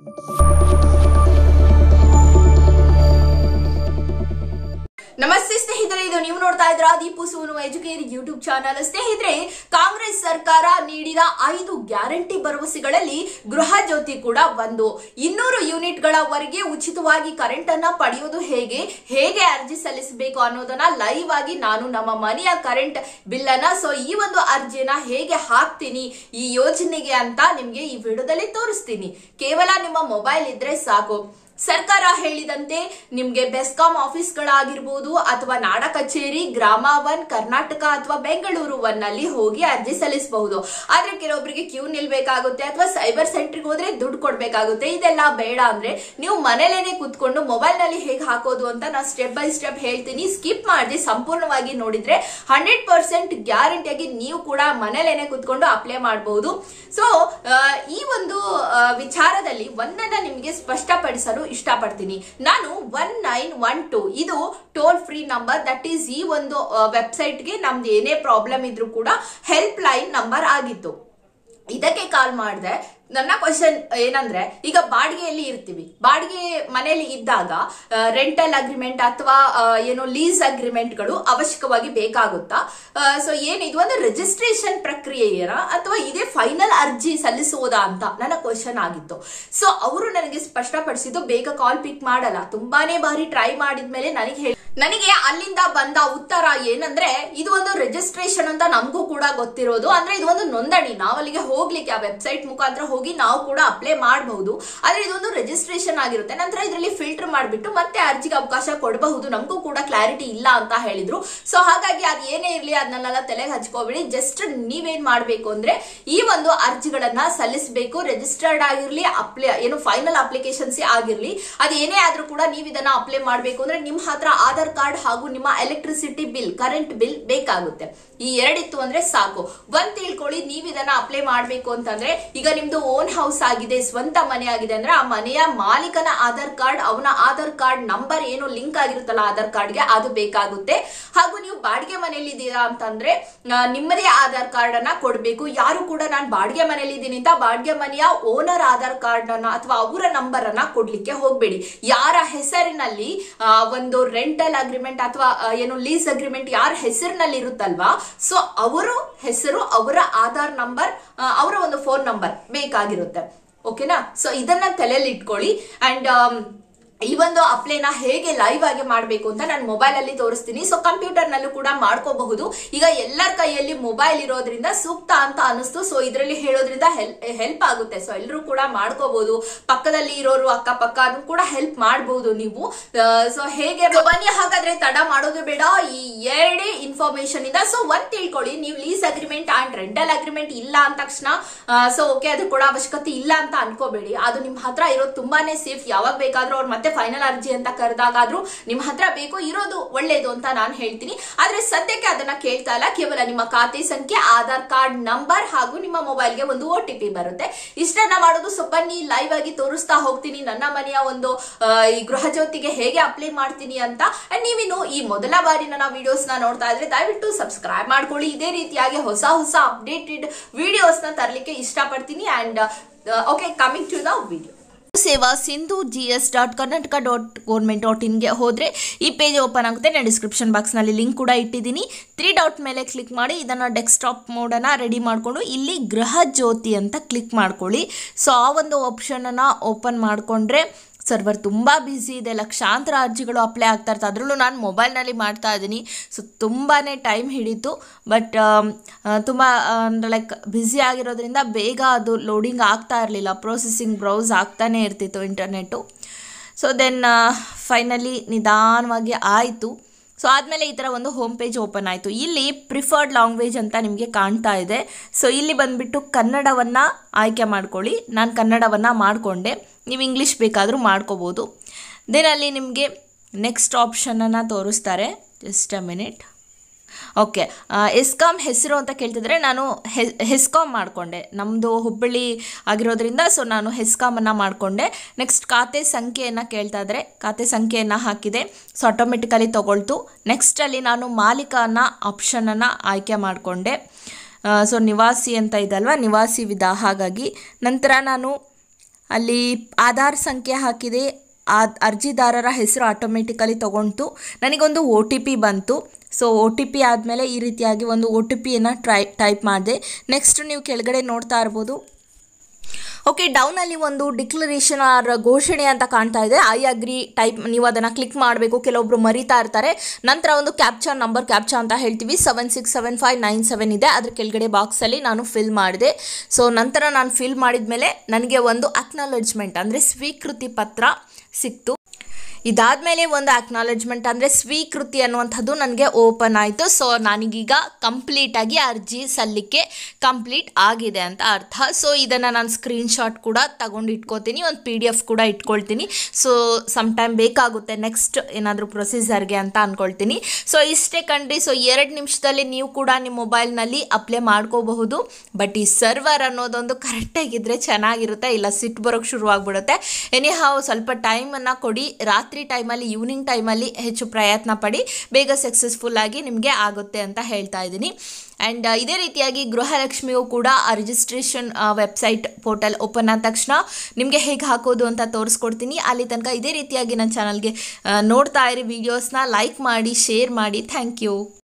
ನಮಸ್ತೆ ಸ್ನೇಹಿತರೆ ಇದು ನೀವು ನೋಡ್ತಾ ಇದ್ರ ದೀಪು ಸೂನು ಎಜುಕೇರ್ ಯೂಟ್ಯೂಬ್ ಚಾನಲ್ ಸ್ನೇಹಿತರೆ ಕಾಂಗ್ರೆಸ್ ಸರ್ಕಾರ ನೀಡಿದ ಐದು ಗ್ಯಾರಂಟಿ ಭರವಸೆಗಳಲ್ಲಿ ಗೃಹ ಜ್ಯೋತಿ ಕೂಡ ಒಂದು ಇನ್ನೂರು ಯೂನಿಟ್ ಗಳವರೆಗೆ ಉಚಿತವಾಗಿ ಕರೆಂಟ್ ಅನ್ನ ಪಡೆಯೋದು ಹೇಗೆ ಹೇಗೆ ಅರ್ಜಿ ಸಲ್ಲಿಸಬೇಕು ಅನ್ನೋದನ್ನ ಲೈವ್ ಆಗಿ ನಾನು ನಮ್ಮ ಮನೆಯ ಕರೆಂಟ್ ಬಿಲ್ ಅನ್ನ ಸೊ ಈ ಒಂದು ಅರ್ಜಿಯನ್ನ ಹೇಗೆ ಹಾಕ್ತೀನಿ ಈ ಯೋಜನೆಗೆ ಅಂತ ನಿಮ್ಗೆ ಈ ವಿಡಿಯೋದಲ್ಲಿ ತೋರಿಸ್ತೀನಿ ಕೇವಲ ನಿಮ್ಮ ಮೊಬೈಲ್ ಇದ್ರೆ ಸಾಕು ಸರ್ಕಾರ ಹೇಳಿದಂತೆ ನಿಮ್ಗೆ ಬೆಸ್ಕಾಂ ಆಫೀಸ್ಗಳಾಗಿರ್ಬೋದು ಅಥವಾ ನಾಡ ಕಚೇರಿ ಗ್ರಾಮ ಒನ್ ಕರ್ನಾಟಕ ಅಥವಾ ಬೆಂಗಳೂರು ಒನ್ ಅಲ್ಲಿ ಹೋಗಿ ಅರ್ಜಿ ಸಲ್ಲಿಸಬಹುದು ಆದ್ರೆ ಕೆಲವೊಬ್ಬರಿಗೆ ಕ್ಯೂ ನಿಲ್ಬೇಕಾಗುತ್ತೆ ಅಥವಾ ಸೈಬರ್ ಸೆಂಟರ್ಗೆ ಹೋದ್ರೆ ದುಡ್ಡು ಕೊಡ್ಬೇಕಾಗುತ್ತೆ ಇದೆಲ್ಲ ಬೇಡ ಅಂದ್ರೆ ನೀವು ಮನೇಲೇನೆ ಕುತ್ಕೊಂಡು ಮೊಬೈಲ್ ನಲ್ಲಿ ಹೇಗೆ ಹಾಕೋದು ಅಂತ ನಾನು ಸ್ಟೆಪ್ ಬೈ ಸ್ಟೆಪ್ ಹೇಳ್ತೀನಿ ಸ್ಕಿಪ್ ಮಾಡಿ ಸಂಪೂರ್ಣವಾಗಿ ನೋಡಿದ್ರೆ ಹಂಡ್ರೆಡ್ ಪರ್ಸೆಂಟ್ ಗ್ಯಾರಂಟಿಯಾಗಿ ನೀವು ಕೂಡ ಮನೇಲೇನೆ ಕುತ್ಕೊಂಡು ಅಪ್ಲೈ ಮಾಡಬಹುದು ಸೊ ಈ ಒಂದು ಆ, ವಿಚಾರದಲ್ಲಿ ಒಂದನ್ನ ನಿಮಗೆ ಸ್ಪಷ್ಟಪಡಿಸಲು ಇಷ್ಟಪಡ್ತೀನಿ ನಾನು ಒನ್ ನೈನ್ ಒನ್ ಟು ಇದು toll free number that is ಈ ಒಂದು ವೆಬ್ಸೈಟ್ಗೆ ನಮ್ದು ಏನೇ ಪ್ರಾಬ್ಲಮ್ ಇದ್ರೂ ಕೂಡ ಹೆಲ್ಪ್ ಲೈನ್ ನಂಬರ್ ಆಗಿತ್ತು ಇದಕ್ಕೆ ಕಾಲ್ ಮಾಡಿದೆ ನನ್ನ ಕ್ವಶನ್ ಏನಂದ್ರೆ ಈಗ ಬಾಡಿಗೆಯಲ್ಲಿ ಇರ್ತೀವಿ ಬಾಡಿಗೆ ಮನೆಯಲ್ಲಿ ಇದ್ದಾಗ ರೆಂಟಲ್ ಅಗ್ರಿಮೆಂಟ್ ಅಥವಾ ಆ, ಏನು ಲೀಸ್ ಅಗ್ರಿಮೆಂಟ್ಗಳು ಅವಶ್ಯಕವಾಗಿ ಬೇಕಾಗುತ್ತಾ ಸೊ ಏನು ಇದು ಒಂದು ರಿಜಿಸ್ಟ್ರೇಷನ್ ಪ್ರಕ್ರಿಯೆಯನ ಅಥವಾ ಇದೇ ಫೈನಲ್ ಅರ್ಜಿ ಸಲ್ಲಿಸುವುದಾ ಅಂತ ನನ್ನ ಕ್ವಶನ್ ಆಗಿತ್ತು ಸೊ ಅವರು ನನಗೆ ಸ್ಪಷ್ಟಪಡಿಸಿದ್ದು ಬೇಗ ಕಾಲ್ ಪಿಕ್ ಮಾಡಲ್ಲ ತುಂಬಾನೇ ಬಾರಿ ಟ್ರೈ ಮಾಡಿದ್ಮೇಲೆ ನನಗೆ ಹೇಳಿ ನನಗೆ ಅಲ್ಲಿಂದ ಬಂದ ಉತ್ತರ ಏನಂದ್ರೆ ಇದು ಒಂದು ರಿಜಿಸ್ಟ್ರೇಷನ್ ಅಂತ ನಮಗೂ ಕೂಡ ಗೊತ್ತಿರೋದು ಅಂದ್ರೆ ಇದು ಒಂದು ನೋಂದಣಿ ನಾವು ಅಲ್ಲಿಗೆ ಹೋಗ್ಲಿಕ್ಕೆ ಆ ವೆಬ್ಸೈಟ್ ಮುಖಾಂತರ ಹೋಗಿ ನಾವು ಕೂಡ ಅಪ್ಲೈ ಮಾಡಬಹುದು ಆದ್ರೆ ಇದೊಂದು ರಿಜಿಸ್ಟ್ರೇಷನ್ ಆಗಿರುತ್ತೆ ನಂತರ ಇದರಲ್ಲಿ ಫಿಲ್ಟರ್ ಮಾಡಿಬಿಟ್ಟು ಮತ್ತೆ ಅರ್ಜಿಗೆ ಅವಕಾಶ ಕೊಡಬಹುದು ನಮಗೂ ಕೂಡ ಕ್ಲಾರಿಟಿ ಇಲ್ಲ ಅಂತ ಹೇಳಿದ್ರು ಸೊ ಹಾಗಾಗಿ ಅದು ಏನೇ ಇರ್ಲಿ ಅದನ್ನೆಲ್ಲ ತಲೆಗೆ ಹಚ್ಕೋಬೇಡಿ ಜಸ್ಟ್ ನೀವೇನ್ ಮಾಡ್ಬೇಕು ಅಂದ್ರೆ ಈ ಒಂದು ಅರ್ಜಿಗಳನ್ನ ಸಲ್ಲಿಸಬೇಕು ರಿಜಿಸ್ಟರ್ಡ್ ಆಗಿರ್ಲಿ ಅಪ್ಲೈ ಏನು ಫೈನಲ್ ಅಪ್ಲಿಕೇಶನ್ಸ್ ಆಗಿರ್ಲಿ ಅದು ಏನೇ ಆದ್ರೂ ಕೂಡ ನೀವು ಇದನ್ನ ಅಪ್ಲೈ ಮಾಡಬೇಕು ಅಂದ್ರೆ ನಿಮ್ಮ ಹತ್ರ ಆಧಾರ್ ಕಾರ್ಡ್ ಹಾಗೂ ನಿಮ್ಮ ಎಲೆಕ್ಟ್ರಿಸಿಟಿ ಬಿಲ್ ಕರೆಂಟ್ ಬಿಲ್ ಬೇಕಾಗುತ್ತೆ ಈ ಎರಡಿತ್ತು ಅಂದ್ರೆ ಸಾಕು ಒಂದ್ ತಿಳ್ಕೊಳ್ಳಿ ನೀವು ಇದನ್ನ ಅಪ್ಲೈ ಮಾಡ್ಬೇಕು ಅಂತಂದ್ರೆ ಈಗ ನಿಮ್ದು ಓನ್ ಹೌಸ್ ಆಗಿದೆ ಸ್ವಂತ ಮನೆ ಆಗಿದೆ ಅಂದ್ರೆ ಆ ಮನೆಯ ಮಾಲೀಕನ ಆಧಾರ್ ಕಾರ್ಡ್ ಅವನ ಆಧಾರ್ ಕಾರ್ಡ್ ನಂಬರ್ ಏನು ಲಿಂಕ್ ಆಗಿರುತ್ತಲ್ಲ ಆಧಾರ್ ಕಾರ್ಡ್ಗೆ ಅದು ಬೇಕಾಗುತ್ತೆ ಹಾಗೂ ನೀವು ಬಾಡಿಗೆ ಮನೆಯಲ್ಲಿ ಇದ್ದೀರಾ ಅಂತಂದ್ರೆ ಆ, ನಿಮ್ಮದೇ ಆಧಾರ್ ಕಾರ್ಡ್ ಅನ್ನ ಕೊಡ್ಬೇಕು ಯಾರು ಕೂಡ ನಾನು ಬಾಡಿಗೆ ಮನೆಯಲ್ಲಿ ಇದ್ದೀನಿ ಅಂತ ಬಾಡಿಗೆ ಮನೆಯ ಓನರ್ ಆಧಾರ್ ಕಾರ್ಡ್ ಅನ್ನ ಅಥವಾ ಅವರ ನಂಬರ್ ಅನ್ನ ಕೊಡ್ಲಿಕ್ಕೆ ಹೋಗ್ಬೇಡಿ ಯಾರ ಹೆಸರಿನಲ್ಲಿ ಆ, ಒಂದು ರೆಂಟಲ್ ಅಗ್ರಿಮೆಂಟ್ ಅಥವಾ ಆ, ಏನು ಲೀಸ್ ಅಗ್ರಿಮೆಂಟ್ ಯಾರ ಹೆಸರಿನಲ್ಲಿ ಇರುತ್ತಲ್ವಾ ಸೊ ಅವರು ಹೆಸರು ಅವರ ಆಧಾರ್ ನಂಬರ್ ಅವರ ಒಂದು ಫೋನ್ ನಂಬರ್ ಬೇಕಾಗಿರುತ್ತೆ ಓಕೆನಾ ಸೊ ಇದನ್ನ ತಲೆಯಲ್ಲಿ ಇಟ್ಕೊಳ್ಳಿ ಅಂಡ್ ಈ ಒಂದು ಅಪ್ಲೈನ ಹೇಗೆ ಲೈವ್ ಆಗಿ ಮಾಡಬೇಕು ಅಂತ ನಾನು ಮೊಬೈಲ್ ಅಲ್ಲಿ ತೋರಿಸ್ತೀನಿ ಸೊ ಕಂಪ್ಯೂಟರ್ ನಲ್ಲೂ ಕೂಡ ಮಾಡ್ಕೋಬಹುದು ಈಗ ಎಲ್ಲರ ಕೈಯಲ್ಲಿ ಮೊಬೈಲ್ ಇರೋದ್ರಿಂದ ಸೂಕ್ತ ಅಂತ ಅನಿಸ್ತು ಸೊ ಇದರಲ್ಲಿ ಹೇಳೋದ್ರಿಂದ ಹೆಲ್ಪ್ ಆಗುತ್ತೆ ಸೊ ಎಲ್ಲರೂ ಕೂಡ ಮಾಡ್ಕೋಬಹುದು ಪಕ್ಕದಲ್ಲಿ ಇರೋರು ಅಕ್ಕಪಕ್ಕ ಕೂಡ ಹೆಲ್ಪ್ ಮಾಡಬಹುದು ನೀವು ಸೊ ಹೇಗೆ So, ಬನ್ನಿ ಹಾಗಾದ್ರೆ ತಡ ಮಾಡೋದು ಬೇಡ ಈ ಎರಡೇ ಇನ್ಫಾರ್ಮೇಶನ್ ಇಂದ ಸೊ ಒಂದ್ ತಿಳ್ಕೊಳ್ಳಿ ನೀವು lease agreement and rental agreement ಇಲ್ಲ ಅಂದ ತಕ್ಷಣ ಸೊ ಓಕೆ ಅದು ಕೂಡ ಅವಶ್ಯಕತೆ ಇಲ್ಲ ಅಂತ ಅನ್ಕೋಬೇಡಿ ಅದು ನಿಮ್ ಹತ್ರ ಇರೋದು ತುಂಬಾನೇ ಸೇಫ್ ಯಾವಾಗ ಬೇಕಾದ್ರೂ ಅವ್ರು ಮತ್ತೆ ಫೈನಲ್ ಅರ್ಜಿ ಅಂತ ಕರೆದಾಗಾದ್ರೂ ನಿಮ್ ಹತ್ರ ಬೇಕು ಇರೋದು ಒಳ್ಳೇದು ಅಂತ ನಾನು ಹೇಳ್ತೀನಿ ಆದ್ರೆ ಸದ್ಯಕ್ಕೆ ಅದನ್ನ ಕೇಳ್ತಾ ಇಲ್ಲ ಕೇವಲ ನಿಮ್ಮ ಖಾತೆ ಸಂಖ್ಯೆ ಆಧಾರ್ ಕಾರ್ಡ್ ನಂಬರ್ ಹಾಗೂ ನಿಮ್ಮ ಮೊಬೈಲ್ಗೆ ಒಂದು ಒ ಟಿ ಪಿ ಬರುತ್ತೆ ಇಷ್ಟನ್ನ ಮಾಡೋದು ಸೊ ಬನ್ನಿ ಲೈವ್ ಆಗಿ ತೋರಿಸ್ತಾ ಹೋಗ್ತೀನಿ ನನ್ನ ಮನೆಯ ಒಂದು ಆ, ಈ ಗೃಹ ಜ್ಯೋತಿಗೆ ಹೇಗೆ ಅಪ್ಲೈ ಮಾಡ್ತೀನಿ ಅಂತ ಅಂಡ್ ನೀವಿನ್ನು ಈ ಮೊದಲ ಬಾರಿ ನನ್ನ ವಿಡಿಯೋಸ್ ನ ನೋಡ್ತಾ ಇದ್ರೆ ದಯವಿಟ್ಟು ಸಬ್ಸ್ಕ್ರೈಬ್ ಮಾಡ್ಕೊಳ್ಳಿ ಇದೇ ರೀತಿಯಾಗಿ ಹೊಸ ಹೊಸ ಅಪ್ಡೇಟೆಡ್ ವಿಡಿಯೋಸ್ ನ ತರಲಿಕ್ಕೆ ಇಷ್ಟಪಡ್ತೀನಿ and okay coming to the video Seva Sindhu G S dot Karnataka dot government dot ಇನ್ಗೆ ಹೋದರೆ ಈ ಪೇಜ್ ಓಪನ್ ಆಗುತ್ತೆ ನಾನು ಡಿಸ್ಕ್ರಿಪ್ಷನ್ ಬಾಕ್ಸ್ನಲ್ಲಿ ಲಿಂಕ್ ಕೂಡ ಇಟ್ಟಿದ್ದೀನಿ ತ್ರೀ ಡಾಟ್ ಮೇಲೆ ಕ್ಲಿಕ್ ಮಾಡಿ ಇದನ್ನು ಡೆಸ್ಕ್ಟಾಪ್ ಮೋಡನ್ನು ರೆಡಿ ಮಾಡಿಕೊಂಡು ಇಲ್ಲಿ ಗೃಹ ಜ್ಯೋತಿ ಅಂತ ಕ್ಲಿಕ್ ಮಾಡ್ಕೊಳ್ಳಿ ಸೊ ಆ ಒಂದು ಆಪ್ಷನನ್ನು ಓಪನ್ ಮಾಡಿಕೊಂಡ್ರೆ ಸರ್ವರ್ ತುಂಬ ಬ್ಯುಸಿ ಇದೆ ಲಕ್ಷಾಂತರ ಅರ್ಜಿಗಳು ಅಪ್ಲೈ ಆಗ್ತಾ ಇರ್ತದೆ ಅದರಲ್ಲೂ ನಾನು ಮೊಬೈಲ್ನಲ್ಲಿ ಮಾಡ್ತಾ ಇದ್ದೀನಿ ಸೊ ತುಂಬಾ ಟೈಮ್ ಹಿಡಿತು ಬಟ್ ತುಂಬ ಅಂದರೆ ಲೈಕ್ ಬ್ಯುಸಿ ಆಗಿರೋದ್ರಿಂದ ಬೇಗ ಅದು ಲೋಡಿಂಗ್ ಆಗ್ತಾ ಇರಲಿಲ್ಲ ಪ್ರೊಸೆಸಿಂಗ್ ಬ್ರೌಸ್ ಆಗ್ತಾನೇ ಇರ್ತಿತ್ತು ಇಂಟರ್ನೆಟ್ಟು ಸೊ ದೆನ್ ಫೈನಲಿ ನಿಧಾನವಾಗಿ ಆಯಿತು ಸೊ ಆದಮೇಲೆ ಈ ಥರ ಒಂದು ಹೋಮ್ ಪೇಜ್ ಓಪನ್ ಆಯಿತು ಇಲ್ಲಿ ಪ್ರಿಫರ್ಡ್ ಲ್ಯಾಂಗ್ವೇಜ್ ಅಂತ ನಿಮಗೆ ಕಾಣ್ತಾ ಇದೆ ಸೊ ಇಲ್ಲಿ ಬಂದುಬಿಟ್ಟು ಕನ್ನಡವನ್ನು ಆಯ್ಕೆ ಮಾಡ್ಕೊಳ್ಳಿ ನಾನು ಕನ್ನಡವನ್ನು ಮಾಡಿಕೊಂಡೆ ನೀವು ಇಂಗ್ಲೀಷ್ ಬೇಕಾದರೂ ಮಾಡ್ಕೋಬೋದು ದೆನ್ ಅಲ್ಲಿ ನಿಮಗೆ ನೆಕ್ಸ್ಟ್ ಆಪ್ಷನನ್ನು ತೋರಿಸ್ತಾರೆ just a minute okay ESCOM ಹೆಸರು ಅಂತ ಕೇಳ್ತಿದ್ರೆ ನಾನು ಹೆಸ್ಕಾಮ್ ಮಾಡಿಕೊಂಡೆ ನಮ್ಮದು ಹುಬ್ಬಳ್ಳಿ ಆಗಿರೋದ್ರಿಂದ ಸೊ ನಾನು ಹೆಸ್ಕಾಮನ್ನು ಮಾಡಿಕೊಂಡೆ ನೆಕ್ಸ್ಟ್ ಖಾತೆ ಸಂಖ್ಯೆಯನ್ನು ಕೇಳ್ತಾ ಇದ್ರೆ ಖಾತೆ ಸಂಖ್ಯೆಯನ್ನು ಹಾಕಿದೆ ಸೊ ಆಟೋಮೆಟಿಕಲಿ ತೊಗೊಳ್ತು ನೆಕ್ಸ್ಟಲ್ಲಿ ನಾನು ಮಾಲೀಕ ಅನ್ನೋ ಆಪ್ಷನನ್ನು ಆಯ್ಕೆ ಮಾಡಿಕೊಂಡೆ ಸೊ ನಿವಾಸಿ ಅಂತ ಇದಲ್ವ ನಿವಾಸಿ ವಿಧ ಹಾಗಾಗಿ ನಂತರ ನಾನು ಅಲ್ಲಿ ಆಧಾರ್ ಸಂಖ್ಯೆ ಹಾಕಿದೆ ಆ ಅರ್ಜಿದಾರರ ಹೆಸರು ಆಟೋಮೆಟಿಕಲಿ ತೊಗೊಂತು ನನಗೊಂದು ಒ ಟಿ ಪಿ ಬಂತು ಸೊ ಒ ಟಿ ಪಿ ಆದಮೇಲೆ ಈ ರೀತಿಯಾಗಿ ಒಂದು ಒ ಟಿ ಪಿಯನ್ನು ಟ್ರೈ ಟೈಪ್ ಮಾಡಿದೆ ನೆಕ್ಸ್ಟ್ ನೀವು ಕೆಳಗಡೆ ನೋಡ್ತಾ ಇರ್ಬೋದು ಓಕೆ ಡೌನಲ್ಲಿ ಒಂದು ಡಿಕ್ಲರೇಷನ್ ಆರ್ ಘೋಷಣೆ ಅಂತ ಕಾಣ್ತಾ ಇದೆ ಐ ಅಗ್ರಿ ಟೈಪ್ ನೀವು ಅದನ್ನು ಕ್ಲಿಕ್ ಮಾಡಬೇಕು ಕೆಲವೊಬ್ರು ಮರಿತಾ ಇರ್ತಾರೆ ನಂತರ ಒಂದು ಕ್ಯಾಪ್ಚಾ ನಂಬರ್ ಕ್ಯಾಪ್ಚಾ ಅಂತ ಹೇಳ್ತೀವಿ seven six seven five nine seven ಇದೆ ಅದ್ರ ಕೆಳಗಡೆ ಬಾಕ್ಸಲ್ಲಿ ನಾನು ಫಿಲ್ ಮಾಡಿದೆ ಸೊ ನಂತರ ನಾನು ಫಿಲ್ ಮಾಡಿದ ಮೇಲೆ ನನಗೆ ಒಂದು ಅಕ್ನಾಲಜ್ಮೆಂಟ್ ಅಂದರೆ ಸ್ವೀಕೃತಿ ಪತ್ರ ಸಿಕ್ತು ಇದಾದಮೇಲೆ ಒಂದು ಅಕ್ನಾಲಜ್ಮೆಂಟ್ ಅಂದರೆ ಸ್ವೀಕೃತಿ ಅನ್ನುವಂಥದ್ದು ನನಗೆ ಓಪನ್ ಆಯಿತು ಸೊ ನನಗೀಗ ಕಂಪ್ಲೀಟಾಗಿ ಅರ್ಜಿ ಸಲ್ಲಿಕೆ ಕಂಪ್ಲೀಟ್ ಆಗಿದೆ ಅಂತ ಅರ್ಥ ಸೊ ಇದನ್ನು ನಾನು ಸ್ಕ್ರೀನ್ಶಾಟ್ ಕೂಡ ತಗೊಂಡು ಇಟ್ಕೋತೀನಿ ಒಂದು ಪಿ ಡಿ ಎಫ್ ಕೂಡ ಇಟ್ಕೊಳ್ತೀನಿ ಸೊ ಸಮ್ ಟೈಮ್ ಬೇಕಾಗುತ್ತೆ ನೆಕ್ಸ್ಟ್ ಏನಾದರೂ ಪ್ರೊಸೀಜರ್ಗೆ ಅಂತ ಅಂದ್ಕೊಳ್ತೀನಿ ಸೊ ಇಷ್ಟೇ ಕಣ್ರಿ ಸೊ ಎರಡು ನಿಮಿಷದಲ್ಲಿ ನೀವು ಕೂಡ ನಿಮ್ಮ ಮೊಬೈಲ್ನಲ್ಲಿ ಅಪ್ಲೈ ಮಾಡ್ಕೋಬಹುದು ಬಟ್ ಈ ಸರ್ವರ್ ಅನ್ನೋದೊಂದು ಕರೆಕ್ಟಾಗಿದ್ದರೆ ಚೆನ್ನಾಗಿರುತ್ತೆ ಇಲ್ಲ ಸಿಟ್ಟು ಬರೋಕ್ಕೆ ಶುರುವಾಗ್ಬಿಡುತ್ತೆ ಎನಿ ಹಾವ್ ಸ್ವಲ್ಪ ಟೈಮನ್ನು ಕೊಡಿ ರಾತ್ರಿ ಟೈಮಲ್ಲಿ ಈವ್ನಿಂಗ್ ಟೈಮಲ್ಲಿ ಹೆಚ್ಚು ಪ್ರಯತ್ನ ಪಡಿ ಬೇಗ ಸಕ್ಸಸ್ಫುಲ್ ಆಗಿ ನಿಮಗೆ ಆಗುತ್ತೆ ಅಂತ ಹೇಳ್ತಾ ಇದ್ದೀನಿ ಆ್ಯಂಡ್ ಇದೇ ರೀತಿಯಾಗಿ ಗೃಹಲಕ್ಷ್ಮಿಯು ಕೂಡ ಆ ರಿಜಿಸ್ಟ್ರೇಷನ್ ವೆಬ್ಸೈಟ್ ಪೋರ್ಟಲ್ ಓಪನ್ ಆದ ತಕ್ಷಣ ನಿಮಗೆ ಹೇಗೆ ಹಾಕೋದು ಅಂತ ತೋರಿಸ್ಕೊಡ್ತೀನಿ ಅಲ್ಲಿ ತನಕ ಇದೇ ರೀತಿಯಾಗಿ ನನ್ನ ಚಾನಲ್ಗೆ ನೋಡ್ತಾ ಇರಿ ವೀಡಿಯೋಸ್ನ ಲೈಕ್ ಮಾಡಿ ಶೇರ್ ಮಾಡಿ ಥ್ಯಾಂಕ್ ಯು